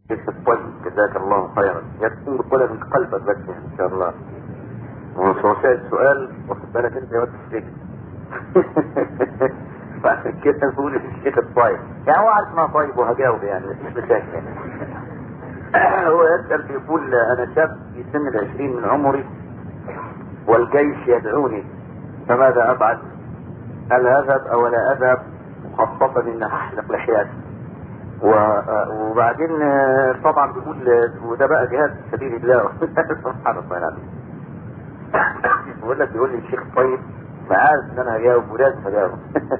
الشيخ الطيب جزاك الله خيرا يكون بكل من قلبك بس يعني ان شاء الله هو سأل سؤال واخد بالك انت يا واد السجن فعشان كده نقول الشيخ الطيب يعني هو عارف انها طيب وهجاوب يعني مش مشاكل يعني هو يسأل بيقول انا شاب في سن العشرين من عمري والجيش يدعوني فماذا افعل هل اذهب او لا اذهب خاصة ان احلق لحياتي وبعدين طبعا بيقول وده بقى جهاد في سبيل الله سبحان الله العظيم بيقول لك بيقول لي الشيخ طيب فعارف ان انا هجاوب ولازم هجاوب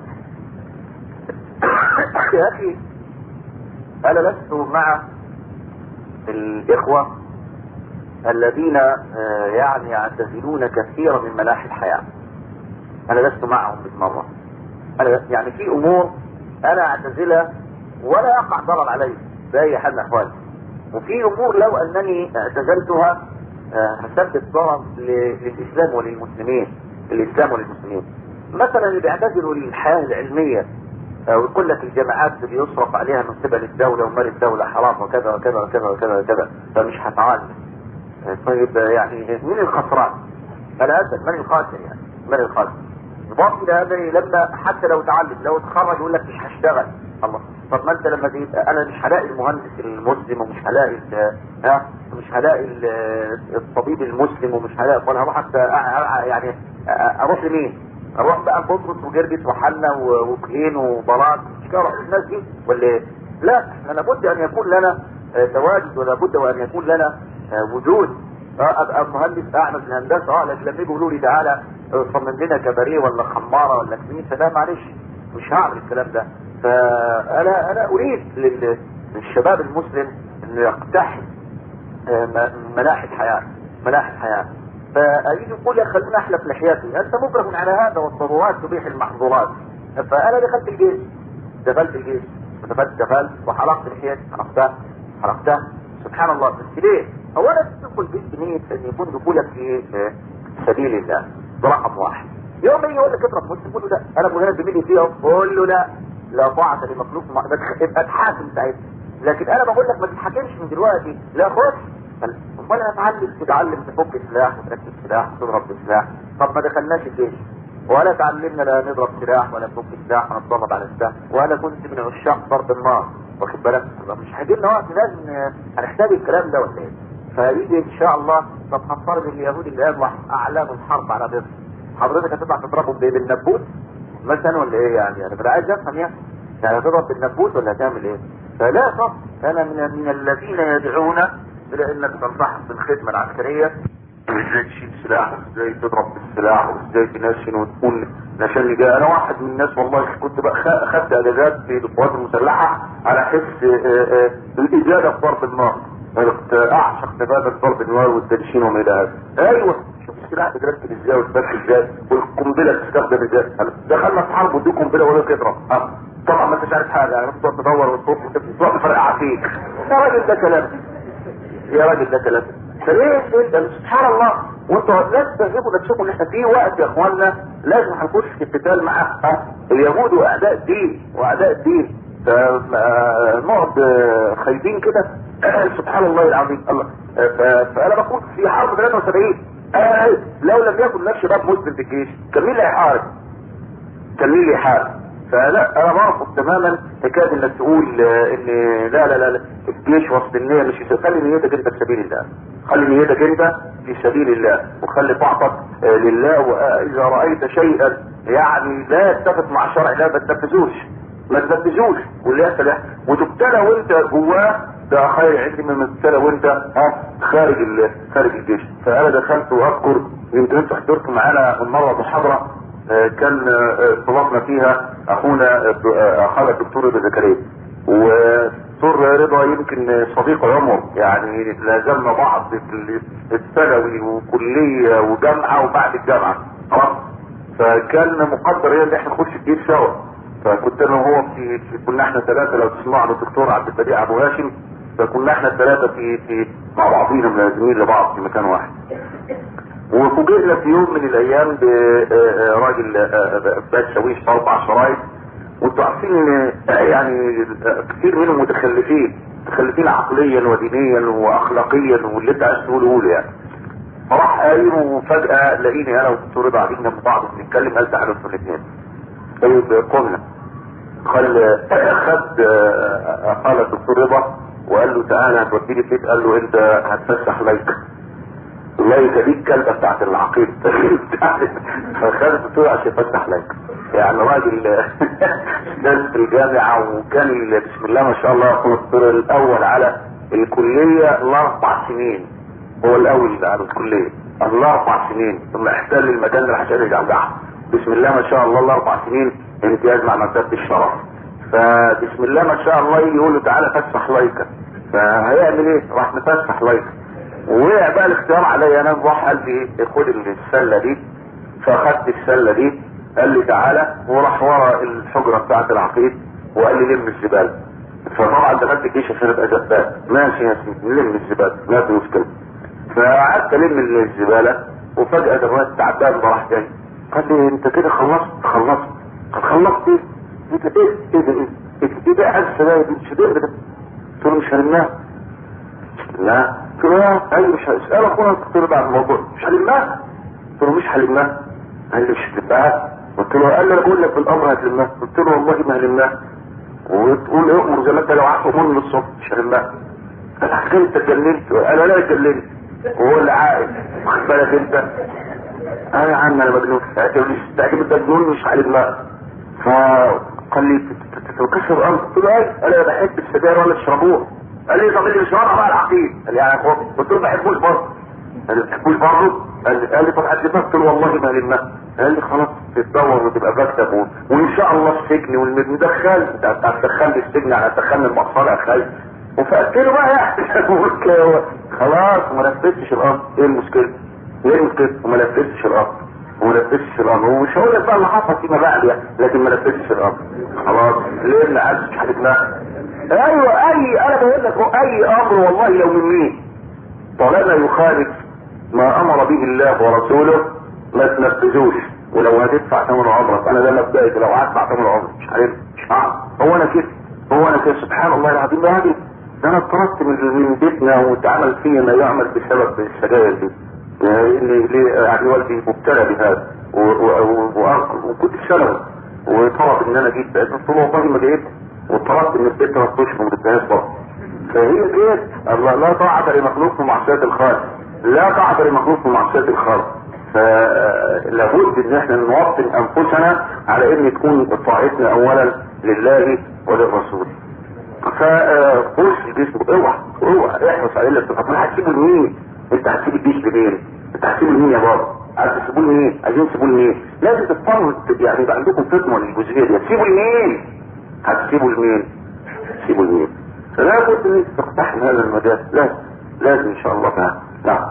يا اخي انا لست مع الاخوة الذين يعني يعتزلون كثيرا من ملاحي الحياة انا لست معهم بالمرة انا يعني في امور انا اعتزلها ولا يقع ضرر علي باي حال من الاحوال وفي امور لو انني اعتزلتها هسبب ضرر للاسلام وللمسلمين للاسلام وللمسلمين مثلا اللي بيعتزلوا الحياه العلميه ويقول لك الجامعات اللي يصرف عليها من قبل الدوله ومال الدوله حرام وكذا وكذا وكذا وكذا وكذا فمش هتعالج طيب يعني مين الخسران؟ انا اسف من الخاسر يعني من الخاسر؟ يضاف الى هذا لما حتى لو تعلم لو اتخرج يقول لك مش هشتغل الله طب ما انت لما دي انا مش هلاقي المهندس المسلم ومش هلاقي ها مش هلاقي الطبيب المسلم ومش هلاقي وانا هروح حتى يعني اروح لمين؟ اروح بقى بطرس وجرجس وحنا وكهين وبلاط مش كده اروح الناس دي ولا ايه؟ لا احنا لابد ان يكون لنا تواجد ولابد وان يكون لنا وجود ابقى مهندس اعمل في الهندسه اه لكن لما يجوا يقولوا لي تعالى صمم لنا كباريه ولا خماره ولا كنيسه لا معلش مش هعمل الكلام ده فانا انا اريد للشباب المسلم انه يقتحم ملاحي الحياه ملاحي الحياه فيجي يقول لك خليني احلف لحياتي انت مكره على هذا والضرورات تبيح المحظورات فانا دخلت الجيش دخلت الجيش دخلت دخلت وحلقت لحياتي حلقتها حلقتها سبحان الله بس ليه؟ هو انا تدخل الجيش بنيه ان يكون دخولك في سبيل الله ده رقم واحد يوم يجي يقول لك اضرب مسلم قول له لا انا مجرد بميلي فيها قول له لا لا طاعة لمخلوق يبقى تحاسب ساعتها لكن انا بقول لك ما تتحكمش من دلوقتي لا خش امال اتعلم تتعلم تفك سلاح وتركب سلاح وتضرب بسلاح طب ما دخلناش الجيش ولا تعلمنا لا نضرب سلاح ولا نفك سلاح ولا نتضرب على السلاح ولا كنت من عشاق ضرب النار واخد بالك مش هيجي لنا وقت لازم هنحتاج الكلام ده ولا ايه؟ فيجي ان شاء الله طب هنفترض اليهود اللي قالوا اعلنوا الحرب على مصر حضرتك هتطلع تضربهم بايه بالنبوت مثلا ولا ايه يعني انا بدي عايز افهم يعني يعني هتضرب بالنبوت ولا هتعمل ايه؟ فلا طب انا من من الذين يدعون الى انك تنصحهم بالخدمه العسكريه وازاي تشيل سلاح وازاي تضرب بالسلاح وازاي تنشن وتكون نشان جاي انا واحد من الناس والله كنت بقى خدت اجازات في القوات المسلحه على حس الاجاده في ضرب النار كنت اعشق تبادل ضرب النار والتنشين وما الى هذا ايوه شوف السلاح بتركب ازاي وتفك ازاي والقنبله بتستخدم ازاي دخلنا في حرب ودي قنبله ولا تضرب اه طبعا ما انتش عارف حاجه يعني بتقعد تدور وتطوف وتروح تفرقع فيك يا راجل ده كلام يا راجل ده كلام فليه انت سبحان الله وانتوا لازم تجيبوا نفسكم ان احنا في وقت يا اخوانا لازم هنخش في قتال مع اليهود واعداء الدين واعداء الدين فنقعد خايفين كده سبحان الله العظيم الله فانا بقول في حرب 73 لو لم يكن لك شباب مسلم في الجيش كان مين اللي هيحارب؟ كان مين اللي هيحارب؟ فلا انا برفض تماما حكايه انك تقول ان لا لا لا, لا الجيش وسط النيه مش خلي نيتك انت في سبيل الله خلي نيتك انت في سبيل الله وخلي طاعتك لله واذا رايت شيئا يعني لا يتفق مع شرع الله ما تنفذوش ما تنفذوش واللي يحصل يحصل وتبتلى وانت جواه ده خير عندي من تبتلى وانت ها خارج خارج الجيش فانا دخلت واذكر يمكن انتوا حضرتوا معانا المره محاضره كان طلبنا فيها اخونا اخانا الدكتور رضا زكريا ودكتور رضا يمكن صديق عمر يعني لازمنا بعض في الثانوي وكليه وجامعه وبعد الجامعه خلاص فكان مقدر ايه ان احنا نخش الجيش سوا فكنت انا وهو في, في كنا احنا ثلاثه لو تسمعوا الدكتور عبد البديع ابو هاشم فكنا احنا الثلاثه في في مع بعضينا ملازمين لبعض في مكان واحد وفوجئنا في يوم من الايام براجل بات شاويش اربع شرايط وانتوا عارفين ان يعني كثير منهم متخلفين متخلفين عقليا ودينيا واخلاقيا واللي انت عايز تقوله قوله يعني فراح قايم وفجأة لقيني انا والدكتور رضا قاعدين جنب بعض بنتكلم قال تعالوا انتوا الاثنين طيب قمنا قال خد قال الدكتور رضا وقال له تعالى هتوديني فين قال له انت هتفسح لايك لايك دي الكلبه بتاعت العقيد فخد الدكتور عشان يفتح لايك يعني راجل درس في الجامعه وكان بسم الله ما شاء الله هو الدكتور الاول على الكليه الاربع سنين هو الاول على الكليه الاربع سنين ثم احتل المكان اللي عشان يرجع بسم الله ما شاء الله الاربع سنين امتياز مع مرتبه الشرف فبسم الله ما شاء الله يجي يقول له تعالى فسح لايكا فهيعمل ايه؟ راح مفسح لايكا ووقع بقى الاختيار عليا انا راح قال لي ايه خد السله دي فاخدت السله دي قال لي تعالى وراح ورا الحجره بتاعت العقيد وقال لي لم الزباله فطبعا دخلت الجيش عشان ابقى جبان ماشي يا سيدي لم الزباله ما في مشكله فقعدت الم الزباله وفجاه دلوقتي تعبان راح جاي قال لي انت كده خلصت خلصت قال خلصت ايه؟ انت ايه ايه ده ايه؟ ايه ده عايز السبايا دي مش هتقدر قلت له مش هلمها لا قلت له لا قال لي مش هسأل اخونا الدكتور بعد الموضوع مش هلمها قلت له مش هلمها قال لي مش هتلمها قلت له قال لي انا بقول لك بالامر هتلمها قلت له والله ما هلمها وتقول اؤمر زي ما انت لو عارف امور من الصبح مش هلمها قال لك انت اتجننت انا لا اتجننت وهو اللي عاقل واخد بالك انت اه يا عم انا مجنون تعجب المجنون مش هلمها فقال لي تكسر الارض قلت له ايه انا بحب السجاير ولا تشربوها قال لي طب اللي بيشربها بقى العقيد قال لي يعني اخوات قلت له ما بحبوش برضه قال لي ما بحبوش برضه قال لي قال لي طب هتلمها قلت له والله ما هلمها قال لي خلاص تتدور وتبقى مكتب وان شاء الله السجن والمدخل انت هتدخلني السجن يعني هتدخلني المقصله يا خالد وفقت له بقى يعني خلاص وما نفذتش الارض ايه المشكله؟ ايه المشكله؟ وما نفذتش الارض وما نفذتش الامر ومش هقول لك بقى اللي حصل فيما بعد يعني لكن ما نفذتش الامر خلاص ليه اللي عايز حاجتنا ايوه اي انا بقول لك اي امر والله لو من مين طالما يخالف ما امر به الله ورسوله ما تنفذوش ولو هتدفع ثمن عمرك انا ده مبدئي لو هدفع ثمن عمرك مش عارف مش عارف هو انا كده هو انا كده سبحان الله العظيم ده هذه ده انا اضطربت من بيتنا واتعمل فيا ما يعمل بسبب السجاير دي يعني يعني والدي مبتلى بهذا وكنت ثانوي وطلب ان انا اجيب قلت له والله ما جيت وطلبت من البيت ثلاث اشهر ما جبتهاش برضه فهي جيت الله لا طاعة لمخلوق في معصية الخالق لا طاعة لمخلوق في معصية الخالق فلابد ان احنا نوطن انفسنا على ان تكون طاعتنا اولا لله وللرسول فقلت الجسم اوعى اوعى احرص على الا طب هتسيبه لمين؟ انت هتسيب الجيش لمين؟ انت هتسيبه لمين يا بابا؟ عايز تسيبوه لمين؟ عايزين تسيبوه لمين؟ لازم تضطروا يعني يبقى عندكم فطنه للجزئيه دي هتسيبوا لمين؟ هتسيبوا لمين؟ تسيبوا لمين؟ فلا بد ان تقتحم هذا المجال لازم لازم ان شاء الله تعالى نعم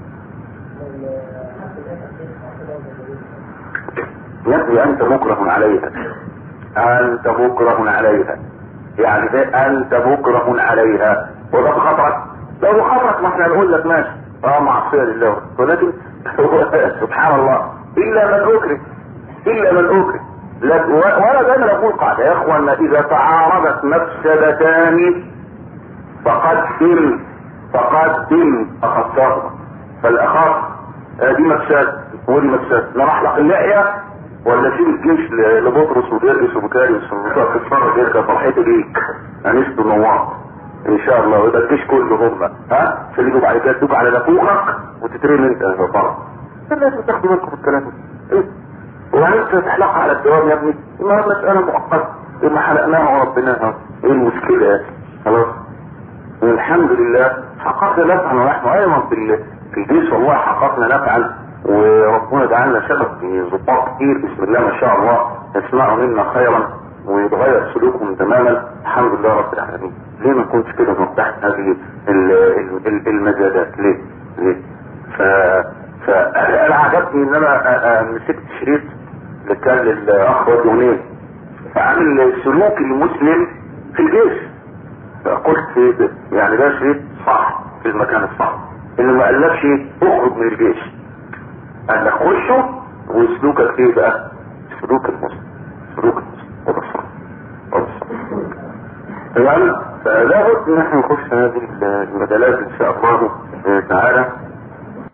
يبدو انت مكره عليها انت مكره عليها يعني انت مكره عليها وده بخطرك لو بخطرك ما احنا نقول لك ماشي اه معصيه لله ولكن سبحان الله الا من اكره الا من اكره وانا دايما اقول قاعده يا اخوانا اذا تعارضت مفسدتان فقدم فقدم اخصهما فالاخص دي مفسد ودي مفسد لا احلق اللحيه ولا اسيب الجيش لبطرس وديرجس وبكاريوس وتتفرج يرجع فرحتي بيك انست نواط ان شاء الله ويبقى الجيش كله هم ها عشان يجوا بعد كده تدوك على نافوخك وتترمي انت يا فرح لازم تاخدوا بالكم في الكلام ايه وانت تحلقها على الدوام يا ابني ما مسألة مؤقتة ما حلقناها وربناها ايه المشكلة يا خلاص والحمد لله حققنا نفعا ونحن ايضا في في الجيش والله حققنا نفعا وربنا جعلنا سبب في ضباط كتير بسم الله ما شاء الله يسمعوا منا خيرا ويتغير سلوكهم تماما الحمد لله رب العالمين ليه ما كنتش كده مفتاح هذه المزادات ليه ليه ف فانا عجبني ان انا مسكت شريط اللي كان للاخ وجهونين فعامل سلوك المسلم في الجيش فقلت يعني ده شريط صح في المكان الصح انه ما قالكش اخرج من الجيش قال لك خشه وسلوكك ايه بقى سلوك المسلم سلوك المسلم وده الصح وده الصح تمام فلا بد ان احنا نخش هذه المجالات ان شاء الله تعالى